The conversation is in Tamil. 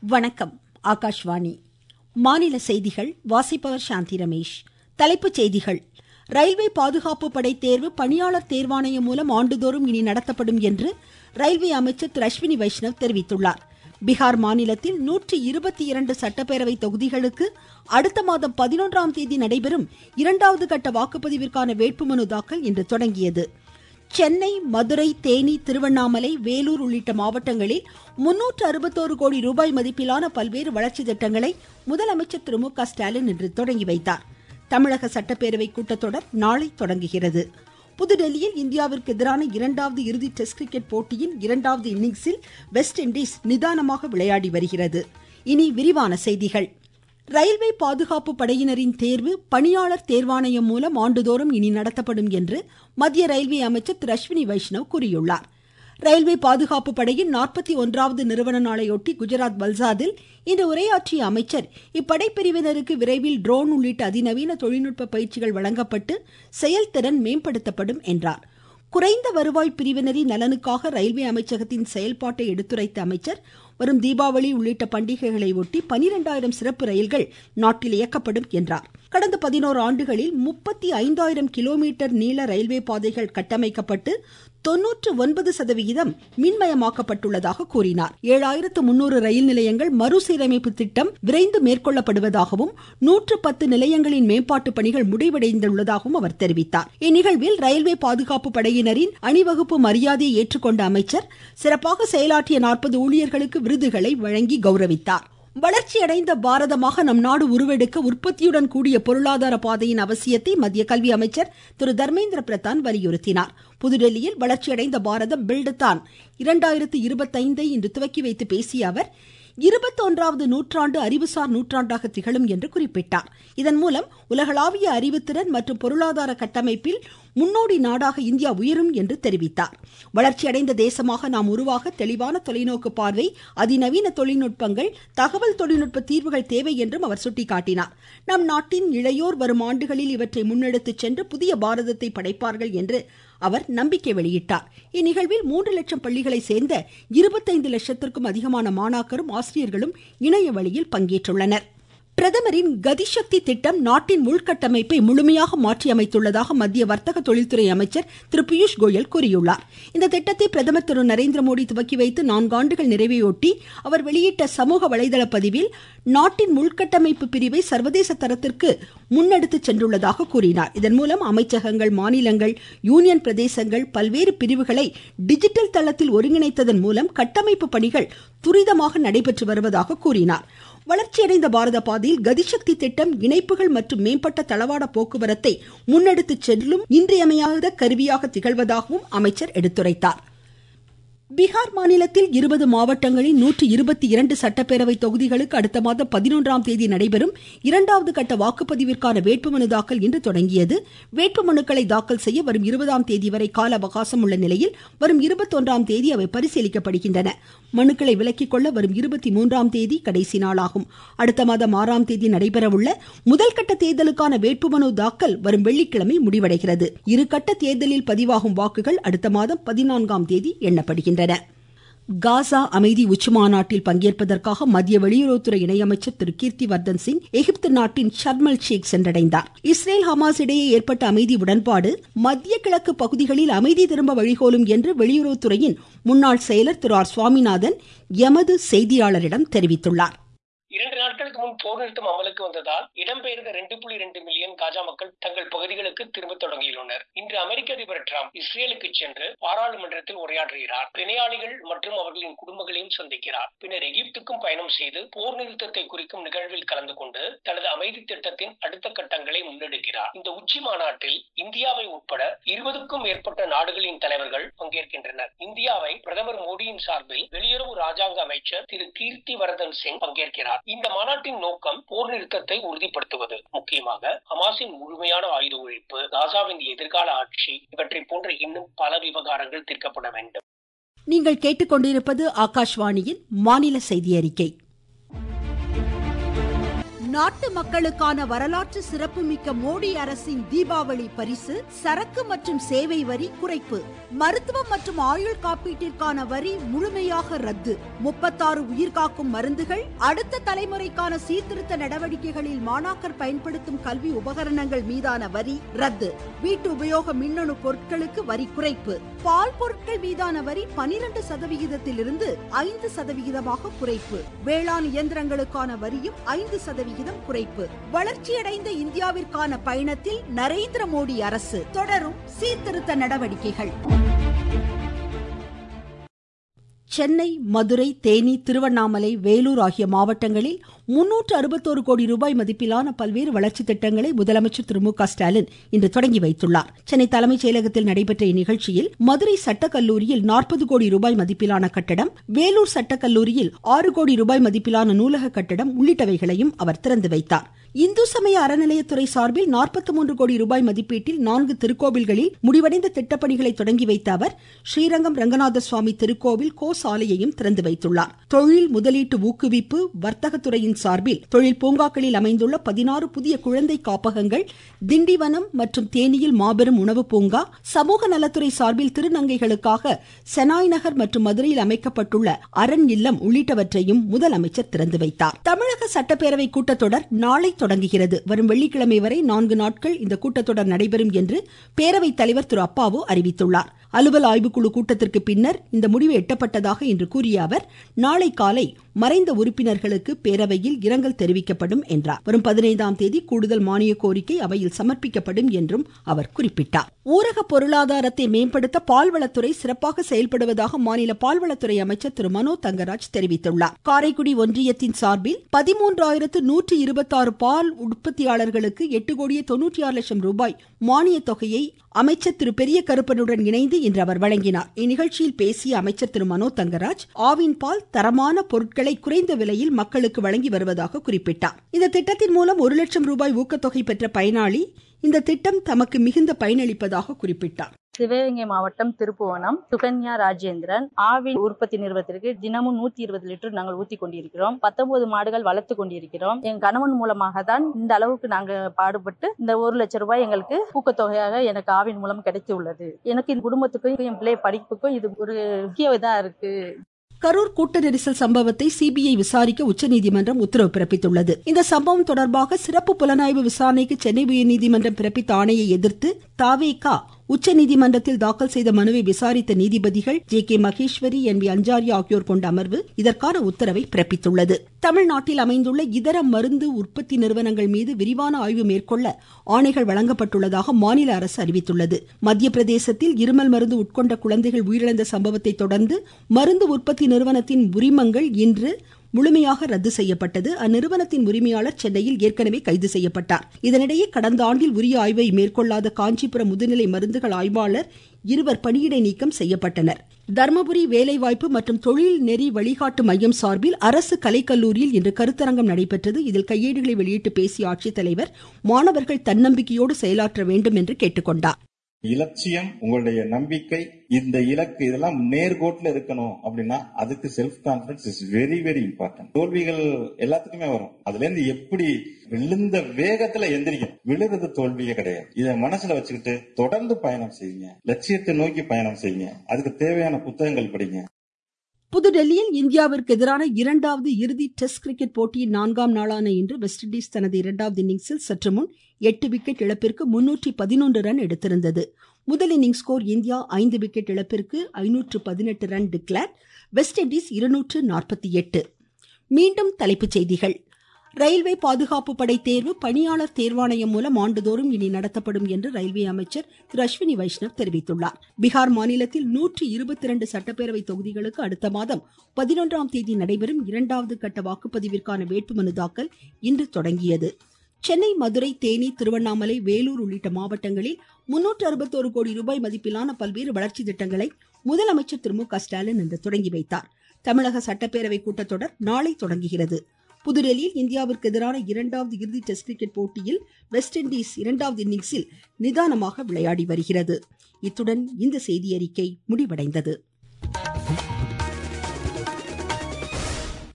வணக்கம் ஆகாஷ்வாணி மாநில செய்திகள் வாசிப்பவர் சாந்தி ரமேஷ் தலைப்புச் செய்திகள் ரயில்வே பாதுகாப்பு படை தேர்வு பணியாளர் தேர்வாணையம் மூலம் ஆண்டுதோறும் இனி நடத்தப்படும் என்று ரயில்வே அமைச்சர் திரு அஸ்வினி வைஷ்ணவ் தெரிவித்துள்ளார் பீகார் மாநிலத்தில் நூற்றி இருபத்தி இரண்டு சட்டப்பேரவை தொகுதிகளுக்கு அடுத்த மாதம் பதினொன்றாம் தேதி நடைபெறும் இரண்டாவது கட்ட வாக்குப்பதிவிற்கான வேட்புமனு தாக்கல் இன்று தொடங்கியது சென்னை மதுரை தேனி திருவண்ணாமலை வேலூர் உள்ளிட்ட மாவட்டங்களில் முன்னூற்று அறுபத்தோரு கோடி ரூபாய் மதிப்பிலான பல்வேறு வளர்ச்சி திட்டங்களை முதலமைச்சர் திரு மு க ஸ்டாலின் இன்று தொடங்கி வைத்தார் தமிழக சட்டப்பேரவை கூட்டத்தொடர் நாளை தொடங்குகிறது புதுடெல்லியில் இந்தியாவிற்கு எதிரான இரண்டாவது இறுதி டெஸ்ட் கிரிக்கெட் போட்டியின் இரண்டாவது இன்னிங்ஸில் வெஸ்ட் இண்டீஸ் நிதானமாக விளையாடி வருகிறது இனி விரிவான செய்திகள் ரயில்வே பாதுகாப்பு படையினரின் தேர்வு பணியாளர் தேர்வாணையம் மூலம் ஆண்டுதோறும் இனி நடத்தப்படும் என்று மத்திய ரயில்வே அமைச்சர் திரு அஸ்வினி வைஷ்ணவ் கூறியுள்ளார் ரயில்வே பாதுகாப்பு படையின் நாற்பத்தி ஒன்றாவது நிறுவன நாளையொட்டி குஜராத் வல்சாதில் இன்று உரையாற்றிய அமைச்சர் இப்படை பிரிவினருக்கு விரைவில் ட்ரோன் உள்ளிட்ட அதிநவீன தொழில்நுட்ப பயிற்சிகள் வழங்கப்பட்டு செயல்திறன் மேம்படுத்தப்படும் என்றார் குறைந்த வருவாய் பிரிவினரின் நலனுக்காக ரயில்வே அமைச்சகத்தின் செயல்பாட்டை எடுத்துரைத்த அமைச்சர் வரும் தீபாவளி உள்ளிட்ட பண்டிகைகளை ஒட்டி பனிரெண்டாயிரம் சிறப்பு ரயில்கள் நாட்டில் இயக்கப்படும் என்றார் கடந்த பதினோரு ஆண்டுகளில் முப்பத்தி ஐந்தாயிரம் கிலோமீட்டர் நீள ரயில்வே பாதைகள் கட்டமைக்கப்பட்டு தொன்னூற்று ஒன்பது சதவிகிதம் மின்மயமாக்கப்பட்டுள்ளதாக கூறினார் ஏழாயிரத்து முன்னூறு ரயில் நிலையங்கள் மறுசீரமைப்பு திட்டம் விரைந்து மேற்கொள்ளப்படுவதாகவும் நூற்று பத்து நிலையங்களின் மேம்பாட்டு பணிகள் முடிவடைந்துள்ளதாகவும் அவர் தெரிவித்தார் இந்நிகழ்வில் ரயில்வே பாதுகாப்பு படையினரின் அணிவகுப்பு மரியாதையை ஏற்றுக்கொண்ட அமைச்சர் சிறப்பாக செயலாற்றிய நாற்பது ஊழியர்களுக்கு விருதுகளை வழங்கி கௌரவித்தார் வளர்ச்சியடைந்த பாரதமாக நம் நாடு உருவெடுக்க உற்பத்தியுடன் கூடிய பொருளாதார பாதையின் அவசியத்தை மத்திய கல்வி அமைச்சர் திரு தர்மேந்திர பிரதான் வலியுறுத்தினார் புதுடெல்லியில் வளர்ச்சியடைந்த பாரதம் பில்டு தான் இரண்டாயிரத்து இருபத்தைந்தை இன்று துவக்கி வைத்து பேசிய அவர் இருபத்தொன்றாவது நூற்றாண்டு அறிவுசார் நூற்றாண்டாக திகழும் என்று குறிப்பிட்டார் இதன் மூலம் உலகளாவிய அறிவுத்திறன் மற்றும் பொருளாதார கட்டமைப்பில் முன்னோடி நாடாக இந்தியா உயரும் என்று தெரிவித்தார் வளர்ச்சியடைந்த தேசமாக நாம் உருவாக தெளிவான தொலைநோக்கு பார்வை அதிநவீன தொழில்நுட்பங்கள் தகவல் தொழில்நுட்ப தீர்வுகள் தேவை என்றும் அவர் சுட்டிக்காட்டினார் நம் நாட்டின் இளையோர் வரும் ஆண்டுகளில் இவற்றை முன்னெடுத்துச் சென்று புதிய பாரதத்தை படைப்பார்கள் என்று அவர் நம்பிக்கை வெளியிட்டார் இந்நிகழ்வில் மூன்று லட்சம் பள்ளிகளை சேர்ந்த இருபத்தைந்து லட்சத்திற்கும் அதிகமான மாணாக்கரும் ஆசிரியர்களும் இணைய வழியில் பங்கேற்றுள்ளனர் பிரதமரின் கதிசக்தி திட்டம் நாட்டின் உள்கட்டமைப்பை முழுமையாக மாற்றியமைத்துள்ளதாக மத்திய வர்த்தக தொழில்துறை அமைச்சர் திரு பியூஷ் கோயல் கூறியுள்ளார் இந்த திட்டத்தை பிரதமர் திரு நரேந்திர மோடி துவக்கி வைத்து நான்காண்டுகள் நிறைவையொட்டி அவர் வெளியிட்ட சமூக வலைதள பதிவில் நாட்டின் உள்கட்டமைப்பு பிரிவை சர்வதேச தரத்திற்கு முன்னெடுத்து சென்றுள்ளதாக கூறினார் இதன் மூலம் அமைச்சகங்கள் மாநிலங்கள் யூனியன் பிரதேசங்கள் பல்வேறு பிரிவுகளை டிஜிட்டல் தளத்தில் ஒருங்கிணைத்ததன் மூலம் கட்டமைப்பு பணிகள் துரிதமாக நடைபெற்று வருவதாக கூறினார் வளர்ச்சியடைந்த பாரத பாதையில் கதிசக்தி திட்டம் இணைப்புகள் மற்றும் மேம்பட்ட தளவாட போக்குவரத்தை முன்னெடுத்து செல்லும் இன்றியமையாத கருவியாக திகழ்வதாகவும் அமைச்சர் எடுத்துரைத்தார் பீகார் மாநிலத்தில் இருபது மாவட்டங்களில் நூற்றி இருபத்தி இரண்டு சட்டப்பேரவை தொகுதிகளுக்கு அடுத்த மாதம் பதினொன்றாம் தேதி நடைபெறும் இரண்டாவது கட்ட வாக்குப்பதிவிற்கான வேட்புமனு தாக்கல் இன்று தொடங்கியது வேட்புமனுக்களை தாக்கல் செய்ய வரும் இருபதாம் தேதி வரை கால அவகாசம் உள்ள நிலையில் வரும் இருபத்தொன்றாம் தேதி அவை பரிசீலிக்கப்படுகின்றன மனுக்களை விலக்கிக் கொள்ள வரும் இருபத்தி மூன்றாம் தேதி கடைசி நாளாகும் அடுத்த மாதம் ஆறாம் தேதி நடைபெறவுள்ள முதல் கட்ட தேர்தலுக்கான வேட்புமனு தாக்கல் வரும் வெள்ளிக்கிழமை முடிவடைகிறது இரு கட்ட தேர்தலில் பதிவாகும் வாக்குகள் அடுத்த மாதம் பதினான்காம் தேதி எண்ணப்படுகின்றன காசா அமைதி உச்சிமாநாட்டில் பங்கேற்பதற்காக மத்திய வெளியுறவுத்துறை இணையமைச்சர் திரு கீர்த்தி வர்தன் சிங் எகிப்து நாட்டின் ஷர்மல் ஷேக் சென்றடைந்தார் இஸ்ரேல் ஹமாஸ் இடையே ஏற்பட்ட அமைதி உடன்பாடு மத்திய கிழக்கு பகுதிகளில் அமைதி திரும்ப வழிகோலும் என்று வெளியுறவுத்துறையின் முன்னாள் செயலர் திரு ஆர் சுவாமிநாதன் எமது செய்தியாளரிடம் தெரிவித்துள்ளார் இரண்டு நாட்களுக்கு முன் போர் நிறுத்தம் அமலுக்கு வந்ததால் இடம்பெயர்ந்த ரெண்டு புள்ளி ரெண்டு மில்லியன் காஜா மக்கள் தங்கள் பகுதிகளுக்கு திரும்ப தொடங்கியுள்ளனர் இன்று அமெரிக்க அதிபர் டிரம்ப் இஸ்ரேலுக்கு சென்று பாராளுமன்றத்தில் உரையாற்றுகிறார் பிணையாளிகள் மற்றும் அவர்களின் குடும்பங்களையும் சந்திக்கிறார் பின்னர் எகிப்துக்கும் பயணம் செய்து போர் நிறுத்தத்தை குறிக்கும் நிகழ்வில் கலந்து கொண்டு தனது அமைதி திட்டத்தின் அடுத்த கட்டங்களை முன்னெடுக்கிறார் இந்த உச்சி மாநாட்டில் இந்தியாவை உட்பட இருபதுக்கும் மேற்பட்ட நாடுகளின் தலைவர்கள் பங்கேற்கின்றனர் இந்தியாவை பிரதமர் மோடியின் சார்பில் வெளியுறவு ராஜாங்க அமைச்சர் திரு கீர்த்தி வர்தன் சிங் பங்கேற்கிறார் இந்த மாநாட்டின் நோக்கம் போர் நிறுத்தத்தை உறுதிப்படுத்துவது முக்கியமாக ஹமாஸின் முழுமையான ஆயுத ஒழிப்பு காசாவின் எதிர்கால ஆட்சி இவற்றை போன்ற இன்னும் பல விவகாரங்கள் தீர்க்கப்பட வேண்டும் நீங்கள் கேட்டுக்கொண்டிருப்பது ஆகாஷ்வாணியின் மாநில செய்தி அறிக்கை நாட்டு மக்களுக்கான வரலாற்று சிறப்புமிக்க மோடி அரசின் தீபாவளி பரிசு சரக்கு மற்றும் சேவை வரி குறைப்பு மருத்துவம் மற்றும் ஆயுள் காப்பீட்டிற்கான வரி முழுமையாக ரத்து முப்பத்தாறு உயிர்காக்கும் மருந்துகள் அடுத்த தலைமுறைக்கான சீர்திருத்த நடவடிக்கைகளில் மாணாக்கர் பயன்படுத்தும் கல்வி உபகரணங்கள் மீதான வரி ரத்து வீட்டு உபயோக மின்னணு பொருட்களுக்கு வரி குறைப்பு பால் பொருட்கள் மீதான வரி பனிரெண்டு சதவிகிதத்திலிருந்து ஐந்து சதவிகிதமாக குறைப்பு வேளாண் இயந்திரங்களுக்கான வரியும் ஐந்து சதவிகிதம் குறைப்பு வளர்ச்சியடைந்த இந்தியாவிற்கான பயணத்தில் நரேந்திர மோடி அரசு தொடரும் சீர்திருத்த நடவடிக்கைகள் சென்னை மதுரை தேனி திருவண்ணாமலை வேலூர் ஆகிய மாவட்டங்களில் முன்னூற்று அறுபத்தோரு கோடி ரூபாய் மதிப்பிலான பல்வேறு வளர்ச்சி திட்டங்களை முதலமைச்சர் திரு மு க ஸ்டாலின் இன்று தொடங்கி வைத்துள்ளார் சென்னை தலைமைச் செயலகத்தில் நடைபெற்ற இந்நிகழ்ச்சியில் மதுரை சட்டக்கல்லூரியில் நாற்பது கோடி ரூபாய் மதிப்பிலான கட்டடம் வேலூர் சட்டக்கல்லூரியில் ஆறு கோடி ரூபாய் மதிப்பிலான நூலக கட்டடம் உள்ளிட்டவைகளையும் அவர் திறந்து வைத்தார் இந்து சமய அறநிலையத்துறை சார்பில் நாற்பத்தி மூன்று கோடி ரூபாய் மதிப்பீட்டில் நான்கு திருக்கோவில்களில் முடிவடைந்த திட்டப்பணிகளை தொடங்கி வைத்த அவர் ஸ்ரீரங்கம் ரங்கநாத சுவாமி திருக்கோவில் கோ சாலையையும் திறந்து வைத்துள்ளார் தொழில் முதலீட்டு ஊக்குவிப்பு வர்த்தகத்துறையின் சார்பில் தொழில் பூங்காக்களில் அமைந்துள்ள பதினாறு புதிய குழந்தை காப்பகங்கள் திண்டிவனம் மற்றும் தேனியில் மாபெரும் உணவு பூங்கா சமூக நலத்துறை சார்பில் திருநங்கைகளுக்காக செனாய் நகர் மற்றும் மதுரையில் அமைக்கப்பட்டுள்ள அரண் இல்லம் உள்ளிட்டவற்றையும் முதலமைச்சர் திறந்து வைத்தார் தமிழக சட்டப்பேரவை கூட்டத்தொடர் நாளை தொடங்குகிறது வரும் வெள்ளிக்கிழமை வரை நான்கு நாட்கள் இந்த கூட்டத்தொடர் நடைபெறும் என்று பேரவைத் தலைவர் திரு அப்பாவு அறிவித்துள்ளார் அலுவல் ஆய்வுக்குழு கூட்டத்திற்கு பின்னர் இந்த முடிவு எட்டப்பட்டதாக இன்று கூறிய அவர் நாளை காலை மறைந்த உறுப்பினர்களுக்கு பேரவையில் இரங்கல் தெரிவிக்கப்படும் என்றார் வரும் பதினைந்தாம் தேதி கூடுதல் மானிய கோரிக்கை அவையில் சமர்ப்பிக்கப்படும் என்றும் அவர் குறிப்பிட்டார் ஊரக பொருளாதாரத்தை மேம்படுத்த பால்வளத்துறை சிறப்பாக செயல்படுவதாக மாநில பால்வளத்துறை அமைச்சர் திரு மனோ தங்கராஜ் தெரிவித்துள்ளார் காரைக்குடி ஒன்றியத்தின் சார்பில் பதிமூன்றாயிரத்து நூற்றி இருபத்தாறு பால் உற்பத்தியாளர்களுக்கு எட்டு கோடியே தொன்னூற்றி ஆறு லட்சம் ரூபாய் மானிய தொகையை அமைச்சர் திரு பெரிய கருப்பனுடன் இணைந்து இன்று அவர் வழங்கினார் இந்நிகழ்ச்சியில் பேசிய அமைச்சர் திரு மனோ தங்கராஜ் ஆவின் பால் தரமான பொருட்களை குறைந்த விலையில் மக்களுக்கு வழங்கி வருவதாக குறிப்பிட்டார் இந்த திட்டத்தின் மூலம் ஒரு லட்சம் ரூபாய் ஊக்கத்தொகை பெற்ற பயனாளி இந்த திட்டம் தமக்கு மிகுந்த பயனளிப்பதாக குறிப்பிட்டார் சிவகங்கை மாவட்டம் திருப்புவனம் சுகன்யா ராஜேந்திரன் ஆவின் உற்பத்தி நிறுவனத்திற்கு தினமும் நூத்தி இருபது லிட்டர் நாங்கள் ஊத்தி கொண்டிருக்கிறோம் பத்தொன்பது மாடுகள் வளர்த்து கொண்டிருக்கிறோம் என் கணவன் மூலமாக தான் இந்த அளவுக்கு நாங்க பாடுபட்டு இந்த ஒரு லட்சம் ரூபாய் எங்களுக்கு ஊக்கத்தொகையாக எனக்கு ஆவின் மூலம் கிடைத்து உள்ளது எனக்கு என் குடும்பத்துக்கும் என் பிள்ளை படிப்புக்கும் இது ஒரு முக்கிய இதா இருக்கு கரூர் கூட்ட நெரிசல் சம்பவத்தை சிபிஐ விசாரிக்க உச்சநீதிமன்றம் உத்தரவு பிறப்பித்துள்ளது இந்த சம்பவம் தொடர்பாக சிறப்பு புலனாய்வு விசாரணைக்கு சென்னை உயர்நீதிமன்றம் பிறப்பித்த ஆணையை எதிர்த்து தாவேகா உச்சநீதிமன்றத்தில் தாக்கல் செய்த மனுவை விசாரித்த நீதிபதிகள் J K Maheswari N V Anjari ஆகியோர் கொண்ட அமர்வு இதற்கான உத்தரவை பிறப்பித்துள்ளது தமிழ்நாட்டில் அமைந்துள்ள இதர மருந்து உற்பத்தி நிறுவனங்கள் மீது விரிவான ஆய்வு மேற்கொள்ள ஆணைகள் வழங்கப்பட்டுள்ளதாக மாநில அரசு அறிவித்துள்ளது மத்திய பிரதேசத்தில் இருமல் மருந்து உட்கொண்ட குழந்தைகள் உயிரிழந்த சம்பவத்தை தொடர்ந்து மருந்து உற்பத்தி நிறுவனத்தின் உரிமங்கள் இன்று முழுமையாக ரத்து செய்யப்பட்டது அந்நிறுவனத்தின் உரிமையாளர் சென்னையில் ஏற்கனவே கைது செய்யப்பட்டார் இதனிடையே கடந்த ஆண்டில் உரிய ஆய்வை மேற்கொள்ளாத காஞ்சிபுரம் முதுநிலை மருந்துகள் ஆய்வாளர் இருவர் பணியிடை நீக்கம் செய்யப்பட்டனர் தர்மபுரி வேலைவாய்ப்பு மற்றும் தொழில் நெறி வழிகாட்டு மையம் சார்பில் அரசு கலைக்கல்லூரியில் இன்று கருத்தரங்கம் நடைபெற்றது இதில் கையேடுகளை வெளியிட்டு பேசிய ஆட்சித்தலைவர் மாணவர்கள் தன்னம்பிக்கையோடு செயலாற்ற வேண்டும் என்று கேட்டுக்கொண்டார் இலட்சியம் உங்களுடைய நம்பிக்கை இந்த இலக்கு இதெல்லாம் நேர்கோட்டில் இருக்கணும் அப்படின்னா அதுக்கு self confidence is very very important தோல்விகள் எல்லாத்துக்குமே வரும் அதுல இருந்து எப்படி விழுந்த வேகத்துல எந்திரிக்கும் விழுறது தோல்வியே கிடையாது இதை மனசுல வச்சுக்கிட்டு தொடர்ந்து பயணம் செய்யுங்க லட்சியத்தை நோக்கி பயணம் செய்யுங்க அதுக்கு தேவையான புத்தகங்கள் படிங்க புதுடெல்லியில் இந்தியாவிற்கு எதிரான இரண்டாவது இறுதி டெஸ்ட் கிரிக்கெட் போட்டியின் நான்காம் நாளான இன்று வெஸ்ட் இண்டீஸ் தனது இரண்டாவது இன்னிங்ஸில் சற்று முன் எட்டு விக்கெட் இழப்பிற்கு முன்னூற்றி பதினொன்று ரன் எடுத்திருந்தது முதல் இன்னிங்ஸ் ஸ்கோர் இந்தியா ஐந்து விக்கெட் இழப்பிற்கு ஐநூற்று பதினெட்டு ரன் டிக்ளேர் வெஸ்ட் இண்டீஸ் இருநூற்று நாற்பத்தி எட்டு மீண்டும் தலைப்புச் செய்திகள் ரயில்வே பாதுகாப்பு படை தேர்வு பணியாளர் தேர்வாணையம் மூலம் ஆண்டுதோறும் இனி நடத்தப்படும் என்று ரயில்வே அமைச்சர் திரு அஸ்வினி வைஷ்ணவ் தெரிவித்துள்ளார் பீகார் மாநிலத்தில் நூற்றி இருபத்தி இரண்டு சட்டப்பேரவை தொகுதிகளுக்கு அடுத்த மாதம் பதினொன்றாம் தேதி நடைபெறும் இரண்டாவது கட்ட வாக்குப்பதிவிற்கான வேட்புமனு தாக்கல் இன்று தொடங்கியது சென்னை மதுரை தேனி திருவண்ணாமலை வேலூர் உள்ளிட்ட மாவட்டங்களில் முன்னூற்று அறுபத்தோரு கோடி ரூபாய் மதிப்பிலான பல்வேறு வளர்ச்சி திட்டங்களை முதலமைச்சர் திரு மு க ஸ்டாலின் இன்று தொடங்கி வைத்தார் தமிழக சட்டப்பேரவை கூட்டத்தொடர் நாளை தொடங்குகிறது புதுடெல்லியில் இந்தியாவிற்கு எதிரான இரண்டாவது இறுதி டெஸ்ட் கிரிக்கெட் போட்டியில் வெஸ்ட் இண்டீஸ் இரண்டாவது இன்னிங்ஸில் நிதானமாக விளையாடி வருகிறது இத்துடன் இந்த செய்தியறிக்கை முடிவடைந்தது